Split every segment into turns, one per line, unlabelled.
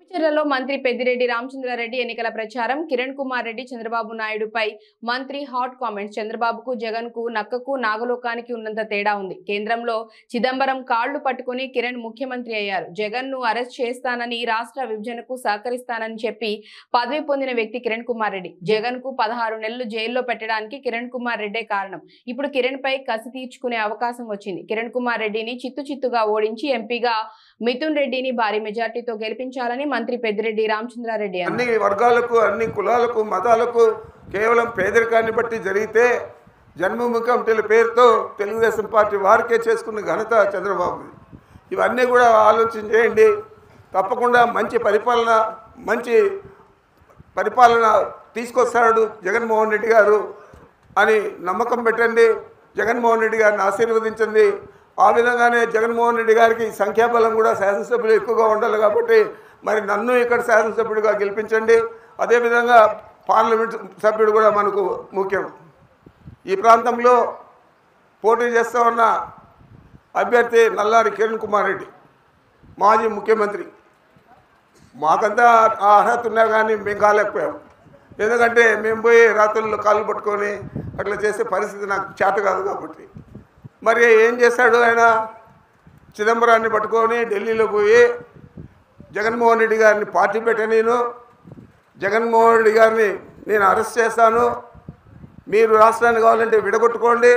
చర్లలో మంత్రి పెద్దిరెడ్డి రామచంద్రారెడ్డి ఎన్నికల ప్రచారం కిరణ్ కుమార్ రెడ్డి చంద్రబాబు నాయుడుపై మంత్రి హాట్ కామెంట్స్ చంద్రబాబుకు జగన్ కు నక్కకు నాగలోకానికి ఉన్నంత తేడా ఉంది కేంద్రంలో చిదంబరం కాళ్లు పట్టుకుని కిరణ్ ముఖ్యమంత్రి అయ్యారు జగన్ ను అరెస్ట్ చేస్తానని రాష్ట్ర విభజనకు సహకరిస్తానని చెప్పి పదవి పొందిన వ్యక్తి కిరణ్ కుమార్ రెడ్డి జగన్ కు పదహారు నెలలు జైల్లో పెట్టడానికి కిరణ్ కుమార్ రెడ్డే కారణం ఇప్పుడు కిరణ్ పై కసి తీర్చుకునే అవకాశం వచ్చింది కిరణ్ కుమార్ రెడ్డిని చిత్తు చిత్తుగా ఓడించి ఎంపీగా మిథున్ రెడ్డిని భారీ మెజార్టీతో గెలిపించాలని మంత్రి పెద్దిరెడ్డి రామచంద్రారెడ్డి అన్నారు
అన్ని వర్గాలకు అన్ని కులాలకు మతాలకు కేవలం పేదరికాన్ని బట్టి జరిగితే జన్మభూమి కమిటీల పేరుతో తెలుగుదేశం పార్టీ వారికే చేసుకున్న ఘనత చంద్రబాబు ఇవన్నీ కూడా ఆలోచన చేయండి తప్పకుండా మంచి పరిపాలన మంచి పరిపాలన తీసుకొస్తాడు జగన్మోహన్ రెడ్డి గారు అని నమ్మకం పెట్టండి జగన్మోహన్ రెడ్డి గారిని ఆశీర్వదించండి ఆ విధంగానే జగన్మోహన్ రెడ్డి గారికి సంఖ్యాబలం కూడా శాసనసభ్యులు ఎక్కువగా ఉండాలి కాబట్టి మరి నన్ను ఇక్కడ శాసనసభ్యుడిగా గెలిపించండి అదేవిధంగా పార్లమెంట్ సభ్యుడు కూడా మనకు ముఖ్యం ఈ ప్రాంతంలో పోటీ చేస్తూ ఉన్న అభ్యర్థి నల్లారి కిరణ్ కుమార్ రెడ్డి మాజీ ముఖ్యమంత్రి మాకంతా ఆ అర్హత ఉన్నా కానీ మేము కాలేకపోయాం ఎందుకంటే మేము పోయి రాత్రుల్లో కాళ్ళు పట్టుకొని అట్లా చేసే పరిస్థితి నాకు చేత కాదు కాబట్టి మరి ఏం చేశాడు ఆయన చిదంబరాన్ని పట్టుకొని ఢిల్లీలో పోయి జగన్మోహన్ రెడ్డి గారిని పార్టీ పెట్ట నేను జగన్మోహన్ రెడ్డి గారిని నేను అరెస్ట్ చేస్తాను మీరు రాష్ట్రాన్ని కావాలంటే విడగొట్టుకోండి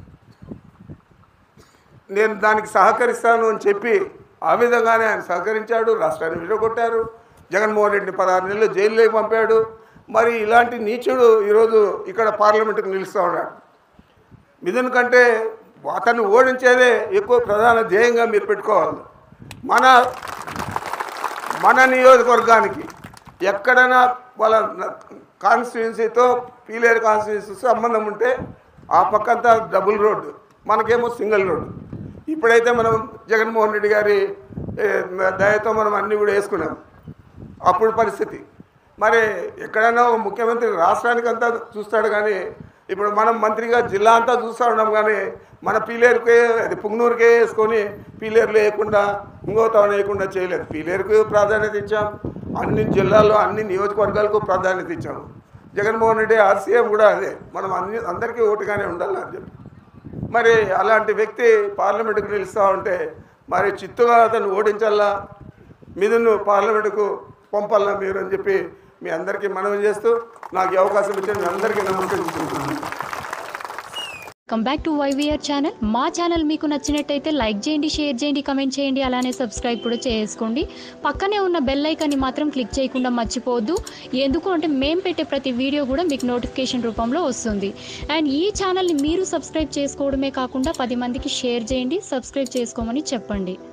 నేను దానికి సహకరిస్తాను అని చెప్పి ఆ విధంగానే ఆయన సహకరించాడు రాష్ట్రాన్ని విడగొట్టారు జగన్మోహన్ రెడ్డిని పదహారు నెలలు జైల్లోకి పంపాడు మరి ఇలాంటి నీచుడు ఈరోజు ఇక్కడ పార్లమెంటుకు నిలుస్తూ ఉన్నాడు మిథున్ కంటే అతన్ని ఓడించేదే ఎక్కువ ప్రధాన ధ్యేయంగా మీరు పెట్టుకోవాలి మన మన నియోజకవర్గానికి ఎక్కడైనా వాళ్ళ కాన్స్టిట్యున్సీతో పీలేరు కాన్స్టిట్యున్సీ సంబంధం ఉంటే ఆ పక్కంతా డబుల్ రోడ్డు మనకేమో సింగిల్ రోడ్డు ఇప్పుడైతే మనం జగన్మోహన్ రెడ్డి గారి ఏ, దయతో మనం అన్నీ కూడా వేసుకున్నాం అప్పుడు పరిస్థితి మరి ఎక్కడైనా ఒక ముఖ్యమంత్రి రాష్ట్రానికి అంతా చూస్తాడు కానీ ఇప్పుడు మనం మంత్రిగా జిల్లా అంతా చూస్తూ ఉన్నాం కానీ మన పీలేరుకే అది పుంగనూరుకే వేసుకొని పీలేరులో వేయకుండా ఇంకో తవన వేయకుండా చేయలేదు పీలేరుకు ప్రాధాన్యత ఇచ్చాం అన్ని జిల్లాల్లో అన్ని నియోజకవర్గాలకు ప్రాధాన్యత ఇచ్చాము జగన్మోహన్ రెడ్డి ఆర్సీఎం కూడా అదే మనం అన్ని అందరికీ ఓటుగానే ఉండాలి అని చెప్పి మరి అలాంటి వ్యక్తి పార్లమెంటుకు నిలుస్తూ ఉంటే మరి చిత్తుగా అతను ఓడించాలా మీదను పార్లమెంటుకు పంపాలా మీరు అని చెప్పి మీ అందరికీ మనవి చేస్తూ నాకు ఈ అవకాశం ఇచ్చిన మీ అందరికీ నమస్కరించుకుంటున్నాను
come back to YVR channel మా ఛానల్ మీకు నచ్చినట్టయితే లైక్ చేయండి షేర్ చేయండి కమెంట్ చేయండి అలానే సబ్స్క్రైబ్ కూడా చేసుకోండి పక్కనే ఉన్న బెల్ ఐకాన్ని మాత్రం క్లిక్ చేయకుండా మర్చిపోవద్దు ఎందుకు అంటే మేము పెట్టే ప్రతి వీడియో కూడా మీకు నోటిఫికేషన్ రూపంలో వస్తుంది అండ్ ఈ ఛానల్ని మీరు సబ్స్క్రైబ్ చేసుకోవడమే కాకుండా పది మందికి షేర్ చేయండి సబ్స్క్రైబ్ చేసుకోమని చెప్పండి